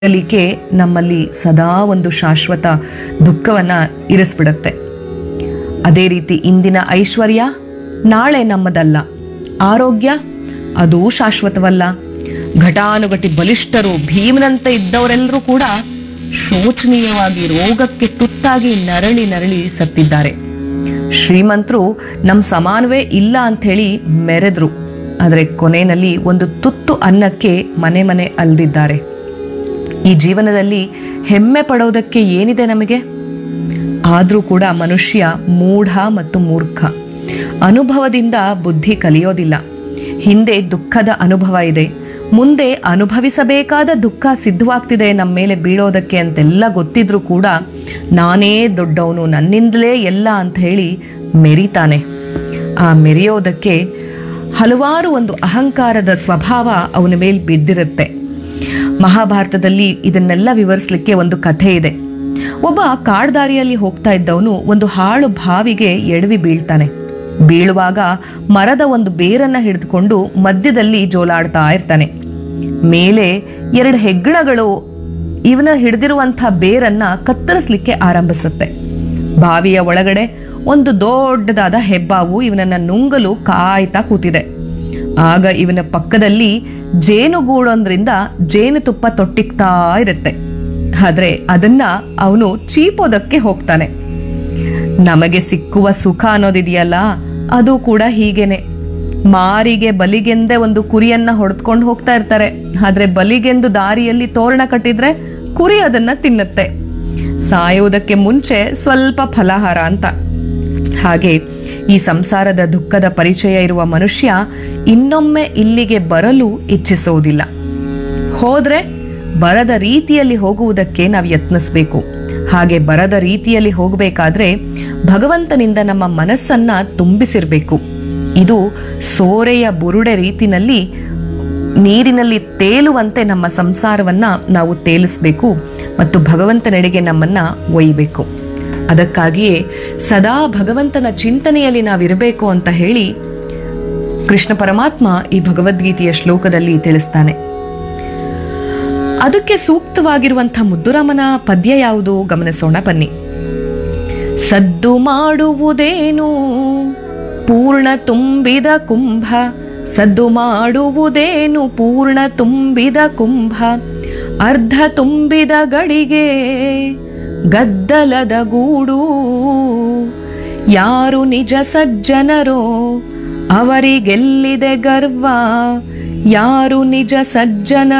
ಕಲಿಕೆ ನಮ್ಮಲ್ಲಿ ಸದಾ ಒಂದು ಶಾಶ್ವತ ದುಃಖವನ್ನ ಇರಿಸ್ಬಿಡುತ್ತೆ ಅದೇ ರೀತಿ ಇಂದಿನ ಐಶ್ವರ್ಯ ನಾಳೆ ನಮ್ಮದಲ್ಲ ಆರೋಗ್ಯ ಅದೂ ಶಾಶ್ವತವಲ್ಲ ಘಟಾನುಘಟಿ ಬಲಿಷ್ಠರು ಭೀಮನಂತೆ ಇದ್ದವರೆಲ್ಲರೂ ಕೂಡ ಶೋಚನೀಯವಾಗಿ ರೋಗಕ್ಕೆ ತುತ್ತಾಗಿ ನರಳಿ ನರಳಿ ಸತ್ತಿದ್ದಾರೆ ಶ್ರೀಮಂತರು ನಮ್ಮ ಸಮಾನವೇ ಇಲ್ಲ ಅಂಥೇಳಿ ಮೆರೆದ್ರು ಆದರೆ ಕೊನೆಯಲ್ಲಿ ಒಂದು ತುತ್ತು ಅನ್ನಕ್ಕೆ ಮನೆ ಮನೆ ಅಲ್ದಿದ್ದಾರೆ ಈ ಜೀವನದಲ್ಲಿ ಹೆಮ್ಮೆ ಪಡೋದಕ್ಕೆ ಏನಿದೆ ನಮಗೆ ಆದರೂ ಕೂಡ ಮನುಷ್ಯ ಮೂಢ ಮತ್ತು ಮೂರ್ಖ ಅನುಭವದಿಂದ ಬುದ್ಧಿ ಕಲಿಯೋದಿಲ್ಲ ಹಿಂದೆ ದುಃಖದ ಅನುಭವ ಇದೆ ಮುಂದೆ ಅನುಭವಿಸಬೇಕಾದ ದುಃಖ ಸಿದ್ಧವಾಗ್ತಿದೆ ನಮ್ಮ ಮೇಲೆ ಬೀಳೋದಕ್ಕೆ ಅಂತೆಲ್ಲ ಗೊತ್ತಿದ್ರೂ ಕೂಡ ನಾನೇ ದೊಡ್ಡವನು ನನ್ನಿಂದಲೇ ಎಲ್ಲ ಅಂತ ಹೇಳಿ ಮೆರಿತಾನೆ ಆ ಮೆರೆಯೋದಕ್ಕೆ ಹಲವಾರು ಒಂದು ಅಹಂಕಾರದ ಸ್ವಭಾವ ಅವನ ಮೇಲೆ ಬಿದ್ದಿರುತ್ತೆ ಮಹಾಭಾರತದಲ್ಲಿ ಇದನ್ನೆಲ್ಲ ವಿವರಿಸಲಿಕ್ಕೆ ಒಂದು ಕಥೆ ಇದೆ ಒಬ್ಬ ಕಾಡ್ದಾರಿಯಲ್ಲಿ ಹೋಗ್ತಾ ಇದ್ದವನು ಒಂದು ಹಾಳು ಬಾವಿಗೆ ಎಡವಿ ಬೀಳ್ತಾನೆ ಬೀಳುವಾಗ ಮರದ ಒಂದು ಬೇರನ್ನ ಹಿಡಿದುಕೊಂಡು ಮಧ್ಯದಲ್ಲಿ ಜೋಲಾಡ್ತಾ ಇರ್ತಾನೆ ಮೇಲೆ ಎರಡು ಹೆಗ್ಗಣಗಳು ಇವನ ಹಿಡಿದಿರುವಂಥ ಬೇರನ್ನ ಕತ್ತರಿಸ್ಲಿಕ್ಕೆ ಆರಂಭಿಸುತ್ತೆ ಬಾವಿಯ ಒಳಗಡೆ ಒಂದು ದೊಡ್ಡದಾದ ಹೆಬ್ಬಾವು ಇವನನ್ನ ನುಂಗಲು ಕಾಯ್ತಾ ಕೂತಿದೆ ಆಗ ಇವನ ಪಕ್ಕದಲ್ಲಿ ಜೇನುಗೂಡೊಂದ್ರಿಂದ ಜೇನುತುಪ್ಪ ತೊಟ್ಟಿಕ್ತಾ ಇರುತ್ತೆ ಆದ್ರೆ ಅದನ್ನ ಅವನು ಚೀಪೋದಕ್ಕೆ ಹೋಗ್ತಾನೆ ನಮಗೆ ಸಿಕ್ಕುವ ಸುಖ ಅನ್ನೋದಿದೆಯಲ್ಲ ಅದು ಕೂಡ ಹೀಗೇನೆ ಮಾರಿಗೆ ಬಲಿಗೆಂದೇ ಒಂದು ಕುರಿಯನ್ನ ಹೊಡೆದ್ಕೊಂಡು ಹೋಗ್ತಾ ಇರ್ತಾರೆ ಆದ್ರೆ ಬಲಿಗೆಂದು ದಾರಿಯಲ್ಲಿ ತೋರಣ ಕಟ್ಟಿದ್ರೆ ಕುರಿ ಅದನ್ನ ತಿನ್ನುತ್ತೆ ಸಾಯುವುದಕ್ಕೆ ಮುಂಚೆ ಸ್ವಲ್ಪ ಫಲಾಹಾರ ಅಂತ ಹಾಗೆ ಈ ಸಂಸಾರದ ದುಃಖದ ಪರಿಚಯ ಇರುವ ಮನುಷ್ಯ ಇನ್ನೊಮ್ಮೆ ಇಲ್ಲಿಗೆ ಬರಲು ಇಚ್ಛಿಸುವುದಿಲ್ಲ ಹೋದ್ರೆ ಬರದ ರೀತಿಯಲ್ಲಿ ಹೋಗುವುದಕ್ಕೆ ನಾವು ಯತ್ನಿಸ್ಬೇಕು ಹಾಗೆ ಬರದ ರೀತಿಯಲ್ಲಿ ಹೋಗಬೇಕಾದ್ರೆ ಭಗವಂತನಿಂದ ನಮ್ಮ ಮನಸ್ಸನ್ನ ತುಂಬಿಸಿರ್ಬೇಕು ಇದು ಸೋರೆಯ ಬುರುಡೆ ರೀತಿನಲ್ಲಿ ನೀರಿನಲ್ಲಿ ತೇಲುವಂತೆ ನಮ್ಮ ಸಂಸಾರವನ್ನ ನಾವು ತೇಲಿಸ್ಬೇಕು ಮತ್ತು ಭಗವಂತನೆಡೆಗೆ ನಮ್ಮನ್ನ ಒಯ್ಯಬೇಕು ಅದಕ್ಕಾಗಿಯೇ ಸದಾ ಭಗವಂತನ ಚಿಂತನೆಯಲ್ಲಿ ನಾವಿರಬೇಕು ಅಂತ ಹೇಳಿ ಕೃಷ್ಣ ಪರಮಾತ್ಮ ಈ ಭಗವದ್ಗೀತೆಯ ಶ್ಲೋಕದಲ್ಲಿ ತಿಳಿಸ್ತಾನೆ ಅದಕ್ಕೆ ಸೂಕ್ತವಾಗಿರುವಂಥ ಮುದ್ದುರಾಮನ ಪದ್ಯ ಯಾವುದು ಗಮನಿಸೋಣ ಬನ್ನಿ ಸದ್ದು ಮಾಡುವುದೇನು ಪೂರ್ಣ ತುಂಬಿದ ಕುಂಭ ಸದ್ದು ಮಾಡುವುದೇನು ಪೂರ್ಣ ತುಂಬಿದ ಕುಂಭ ಅರ್ಧ ತುಂಬಿದ ಗಡಿಗೆ ಗದ್ದಲದ ಗೂಡು ಯಾರು ನಿಜ ಸಜ್ಜನರೋ ಅವರಿಗೆಲ್ಲಿದೆ ಗರ್ವ ಯಾರು ನಿಜ ಸಜ್ಜನ